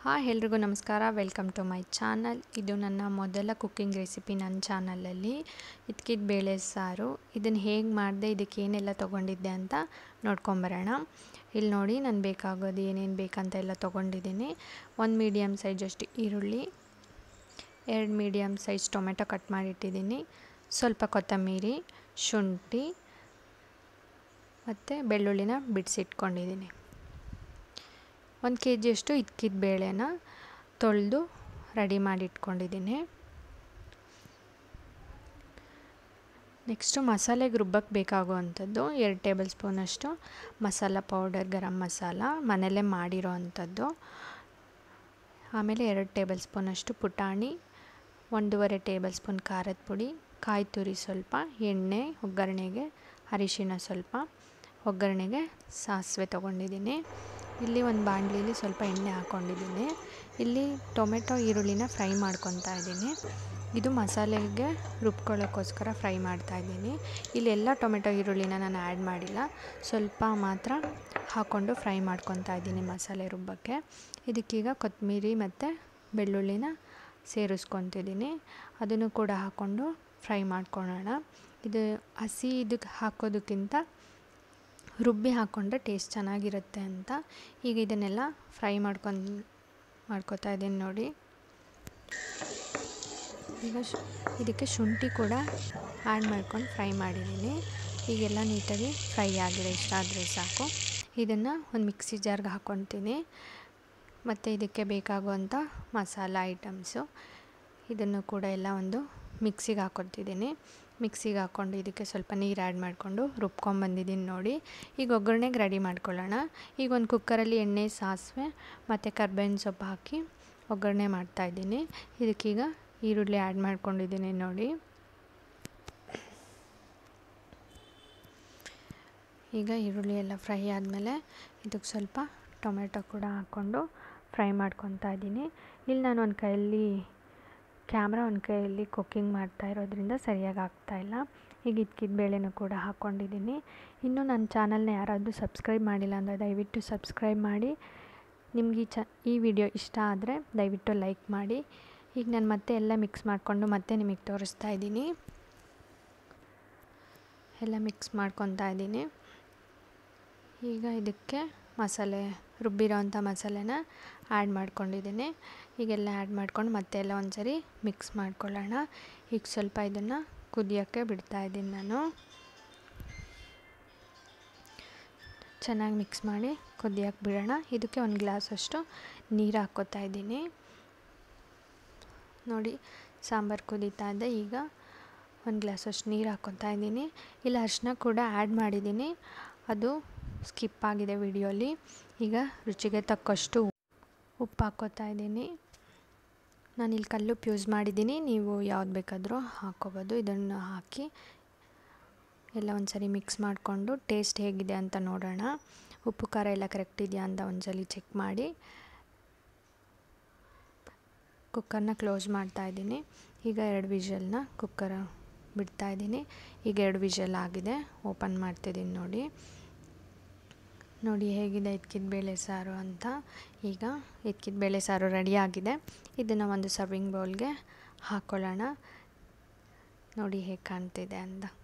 hi ಎಲ್ರಿಗೂ ನಮಸ್ಕಾರ welcome to my channel ಇದು ನನ್ನ ಮೊದಲ ಕುಕ್ಕಿಂಗ್ ರೆಸಿಪಿ ನನ್ನ ಚಾನಲಲ್ಲಿ ಇದ್ಕಿದ ಬೇಳೆ ಸಾರು ಇದನ್ನು ಹೇಗೆ ಮಾಡಿದೆ ಇದಕ್ಕೆ ಏನೆಲ್ಲ ತೊಗೊಂಡಿದ್ದೆ ಅಂತ ನೋಡ್ಕೊಂಬರೋಣ ಇಲ್ಲಿ ನೋಡಿ ನಾನು ಬೇಕಾಗೋದು ಏನೇನು ಬೇಕಂತ ಎಲ್ಲ ತೊಗೊಂಡಿದ್ದೀನಿ ಒಂದು ಮೀಡಿಯಮ್ ಸೈಜ್ ಅಷ್ಟು ಈರುಳ್ಳಿ ಎರಡು ಮೀಡಿಯಮ್ ಸೈಜ್ ಟೊಮೆಟೊ ಕಟ್ ಮಾಡಿಟ್ಟಿದ್ದೀನಿ ಸ್ವಲ್ಪ ಕೊತ್ತಂಬರಿ ಶುಂಠಿ ಮತ್ತು ಬೆಳ್ಳುಳ್ಳಿನ ಬಿಡಿಸಿಟ್ಕೊಂಡಿದ್ದೀನಿ ಒಂದು ಕೆ ಜಿಯಷ್ಟು ಇದ್ಕಿದ ಬೇಳೆನ ತೊಳೆದು ರೆಡಿ ಮಾಡಿ ಇಟ್ಕೊಂಡಿದ್ದೀನಿ ನೆಕ್ಸ್ಟು ಮಸಾಲೆಗೆ ರುಬ್ಬಕ್ಕೆ ಬೇಕಾಗುವಂಥದ್ದು ಎರಡು ಟೇಬಲ್ ಸ್ಪೂನಷ್ಟು ಮಸಾಲ ಪೌಡರ್ ಗರಂ ಮಸಾಲ ಮನೆಯಲ್ಲೇ ಮಾಡಿರೋ ಅಂಥದ್ದು ಆಮೇಲೆ ಎರಡು ಟೇಬಲ್ ಸ್ಪೂನಷ್ಟು ಪುಟಾಣಿ ಒಂದೂವರೆ ಟೇಬಲ್ ಸ್ಪೂನ್ ಖಾರದ ಪುಡಿ ಕಾಯಿ ತುರಿ ಸ್ವಲ್ಪ ಎಣ್ಣೆ ಒಗ್ಗರಣೆಗೆ ಅರಿಶಿಣ ಸ್ವಲ್ಪ ಒಗ್ಗರಣೆಗೆ ಸಾಸಿವೆ ತೊಗೊಂಡಿದ್ದೀನಿ ಇಲ್ಲಿ ಒಂದು ಬಾಣಲಿಲಿ ಸ್ವಲ್ಪ ಎಣ್ಣೆ ಹಾಕ್ಕೊಂಡಿದ್ದೀನಿ ಇಲ್ಲಿ ಟೊಮೆಟೊ ಈರುಳ್ಳಿನ ಫ್ರೈ ಮಾಡ್ಕೊತಾ ಇದ್ದೀನಿ ಇದು ಮಸಾಲೆಗೆ ರುಬ್ಕೊಳ್ಳೋಕ್ಕೋಸ್ಕರ ಫ್ರೈ ಮಾಡ್ತಾಯಿದ್ದೀನಿ ಇಲ್ಲೆಲ್ಲ ಟೊಮೆಟೊ ಈರುಳ್ಳಿನ ನಾನು ಆ್ಯಡ್ ಮಾಡಿಲ್ಲ ಸ್ವಲ್ಪ ಮಾತ್ರ ಹಾಕ್ಕೊಂಡು ಫ್ರೈ ಮಾಡ್ಕೊತಾ ಇದ್ದೀನಿ ಮಸಾಲೆ ರುಬ್ಬಕ್ಕೆ ಇದಕ್ಕೀಗ ಕೊತ್ತಂಬರಿ ಮತ್ತು ಬೆಳ್ಳುಳ್ಳಿನ ಸೇರಿಸ್ಕೊತಿದ್ದೀನಿ ಅದನ್ನು ಕೂಡ ಹಾಕ್ಕೊಂಡು ಫ್ರೈ ಮಾಡ್ಕೊಳ್ಳೋಣ ಇದು ಹಸಿ ಇದಕ್ಕೆ ಹಾಕೋದಕ್ಕಿಂತ ರುಬ್ಬಿ ಹಾಕ್ಕೊಂಡ್ರೆ ಟೇಸ್ಟ್ ಚೆನ್ನಾಗಿರುತ್ತೆ ಅಂತ ಈಗ ಇದನ್ನೆಲ್ಲ ಫ್ರೈ ಮಾಡ್ಕೊಂಡು ಮಾಡ್ಕೊತಾ ಇದ್ದೀನಿ ನೋಡಿ ಈಗ ಶ್ ಇದಕ್ಕೆ ಶುಂಠಿ ಕೂಡ ಆ್ಯಡ್ ಮಾಡ್ಕೊಂಡು ಫ್ರೈ ಮಾಡಿದ್ದೀನಿ ಈಗೆಲ್ಲ ನೀಟಾಗಿ ಫ್ರೈ ಆಗಿದೆ ಇಷ್ಟ ಆದರೆ ಸಾಕು ಇದನ್ನು ಒಂದು ಮಿಕ್ಸಿ ಜಾರ್ಗೆ ಹಾಕ್ಕೊತೀನಿ ಮತ್ತು ಇದಕ್ಕೆ ಬೇಕಾಗುವಂಥ ಮಸಾಲ ಐಟಮ್ಸು ಇದನ್ನು ಕೂಡ ಎಲ್ಲ ಒಂದು ಮಿಕ್ಸಿಗೆ ಹಾಕ್ಕೊತಿದ್ದೀನಿ ಮಿಕ್ಸಿಗೆ ಹಾಕ್ಕೊಂಡು ಇದಕ್ಕೆ ಸ್ವಲ್ಪ ನೀರು ಆ್ಯಡ್ ಮಾಡಿಕೊಂಡು ರುಬ್ಕೊಂಬಂದಿದ್ದೀನಿ ನೋಡಿ ಈಗ ಒಗ್ಗರಣೆಗೆ ರೆಡಿ ಮಾಡ್ಕೊಳ್ಳೋಣ ಈಗ ಒಂದು ಕುಕ್ಕರಲ್ಲಿ ಎಣ್ಣೆ ಸಾಸಿವೆ ಮತ್ತು ಕರ್ಬೇವಿನ ಸೊಪ್ಪು ಹಾಕಿ ಒಗ್ಗರಣೆ ಮಾಡ್ತಾಯಿದ್ದೀನಿ ಇದಕ್ಕೀಗ ಈರುಳ್ಳಿ ಆ್ಯಡ್ ಮಾಡ್ಕೊಂಡಿದ್ದೀನಿ ನೋಡಿ ಈಗ ಈರುಳ್ಳಿ ಎಲ್ಲ ಫ್ರೈ ಆದಮೇಲೆ ಇದಕ್ಕೆ ಸ್ವಲ್ಪ ಟೊಮೆಟೊ ಕೂಡ ಹಾಕ್ಕೊಂಡು ಫ್ರೈ ಮಾಡ್ಕೊತಾ ಇದ್ದೀನಿ ಇಲ್ಲಿ ನಾನು ಒಂದು ಕೈಯಲ್ಲಿ ಕ್ಯಾಮ್ರಾ ಒಂದು ಕೈಯಲ್ಲಿ ಕುಕ್ಕಿಂಗ್ ಮಾಡ್ತಾ ಇರೋದ್ರಿಂದ ಸರಿಯಾಗಿ ಆಗ್ತಾಯಿಲ್ಲ ಈಗ ಇದ್ಕಿದ ಬೇಳೆನೂ ಕೂಡ ಹಾಕ್ಕೊಂಡಿದ್ದೀನಿ ಇನ್ನೂ ನನ್ನ ಚಾನಲ್ನ ಯಾರಾದರೂ ಸಬ್ಸ್ಕ್ರೈಬ್ ಮಾಡಿಲ್ಲ ಅಂದರೆ ದಯವಿಟ್ಟು ಸಬ್ಸ್ಕ್ರೈಬ್ ಮಾಡಿ ನಿಮ್ಗೆ ಈ ಚ ಈ ವಿಡಿಯೋ ಇಷ್ಟ ಆದರೆ ದಯವಿಟ್ಟು ಲೈಕ್ ಮಾಡಿ ಈಗ ನಾನು ಮತ್ತೆ ಎಲ್ಲ ಮಿಕ್ಸ್ ಮಾಡಿಕೊಂಡು ಮತ್ತೆ ನಿಮಗೆ ತೋರಿಸ್ತಾ ಇದ್ದೀನಿ ಎಲ್ಲ ಮಿಕ್ಸ್ ಮಾಡ್ಕೊತಾ ಇದ್ದೀನಿ ಈಗ ಇದಕ್ಕೆ ಮಸಾಲೆ ರುಬ್ಬಿರೋ ಅಂಥ ಮಸಾಲೆನ ಆ್ಯಡ್ ಮಾಡ್ಕೊಂಡಿದ್ದೀನಿ ಈಗೆಲ್ಲ ಆ್ಯಡ್ ಮಾಡ್ಕೊಂಡು ಮತ್ತೆ ಎಲ್ಲ ಒಂದು ಸರಿ ಮಿಕ್ಸ್ ಮಾಡ್ಕೊಳ್ಳೋಣ ಈಗ ಸ್ವಲ್ಪ ಇದನ್ನು ಕುದಿಯೋಕ್ಕೆ ಬಿಡ್ತಾಯಿದ್ದೀನಿ ನಾನು ಚೆನ್ನಾಗಿ ಮಿಕ್ಸ್ ಮಾಡಿ ಕುದಿಯೋಕ್ಕೆ ಬಿಡೋಣ ಇದಕ್ಕೆ ಒಂದು ಗ್ಲಾಸಷ್ಟು ನೀರು ಹಾಕ್ಕೋತಾ ಇದ್ದೀನಿ ನೋಡಿ ಸಾಂಬಾರು ಕುದೀತಾ ಇದೆ ಈಗ ಒಂದು ಗ್ಲಾಸಷ್ಟು ನೀರು ಹಾಕ್ಕೊತಾ ಇದ್ದೀನಿ ಇಲ್ಲ ಅರಿಶಿನ ಕೂಡ ಆ್ಯಡ್ ಮಾಡಿದ್ದೀನಿ ಅದು ಸ್ಕಿಪ್ ಆಗಿದೆ ವಿಡಿಯೋಲಿ ಈಗ ರುಚಿಗೆ ತಕ್ಕಷ್ಟು ಉಪ್ಪು ಹಾಕ್ಕೋತಾ ಇದ್ದೀನಿ ನಾನು ಇಲ್ಲಿ ಕಲ್ಲುಪ್ಪು ಯೂಸ್ ಮಾಡಿದ್ದೀನಿ ನೀವು ಯಾವ್ದು ಬೇಕಾದರೂ ಹಾಕ್ಕೋಬೋದು ಇದನ್ನು ಹಾಕಿ ಎಲ್ಲ ಒಂದು ಸರಿ ಮಿಕ್ಸ್ ಮಾಡಿಕೊಂಡು ಟೇಸ್ಟ್ ಹೇಗಿದೆ ಅಂತ ನೋಡೋಣ ಉಪ್ಪು ಖಾರ ಎಲ್ಲ ಕರೆಕ್ಟ್ ಇದೆಯಾ ಅಂತ ಒಂದು ಸಲ ಚೆಕ್ ಮಾಡಿ ಕುಕ್ಕರ್ನ ಕ್ಲೋಸ್ ಮಾಡ್ತಾ ಇದ್ದೀನಿ ಈಗ ಎರಡು ವಿಷಲ್ನ ಕುಕ್ಕರ್ ಬಿಡ್ತಾ ಇದ್ದೀನಿ ಈಗ ಎರಡು ವಿಷಲ್ ಆಗಿದೆ ಓಪನ್ ಮಾಡ್ತಿದ್ದೀನಿ ನೋಡಿ ನೋಡಿ ಹೇಗಿದೆ ಇದ್ಕಿದ ಬೇಳೆ ಸಾರು ಅಂತ ಈಗ ಇದ್ಕಿದ ಬೇಳೆ ಸಾರು ರೆಡಿಯಾಗಿದೆ ಇದನ್ನು ಒಂದು ಸರ್ವಿಂಗ್ ಬೌಲ್ಗೆ ಹಾಕ್ಕೊಳ್ಳೋಣ ನೋಡಿ ಹೇಗೆ ಕಾಣ್ತಿದೆ ಅಂತ